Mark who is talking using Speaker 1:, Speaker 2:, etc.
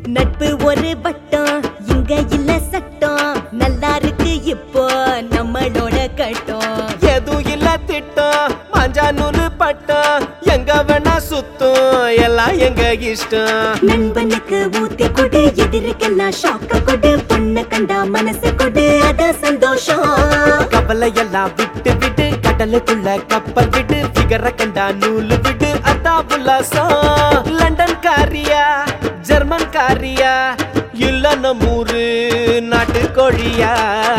Speaker 1: நட்பு ஒரு வட்டம் இங்க இல்ல சட்டம் நல்லா இருக்கு இப்போ நம்மளோட கட்டம்
Speaker 2: எதுவும் இல்ல திட்டம் மாஞ்சா நூலு பட்டம் எங்க வேணா சுத்தம் எல்லாம் எங்க இஷ்டம்
Speaker 1: நண்பனுக்கு ஊத்தி கொடு எதிர்க்கெல்லாம் ஷாக்க கொடு பொண்ணு கண்டா மனசு கொடு அத சந்தோஷம்
Speaker 2: கவலை எல்லாம் விட்டு விட்டு கடலுக்குள்ள கப்பல் விட்டு பிகர கண்டா நூலு விட்டு அதான் உல்லாசம் லண்டன் காரியா ஜெர்மன் காரியா இல்ல நம்மூரு நாட்டு கோழியா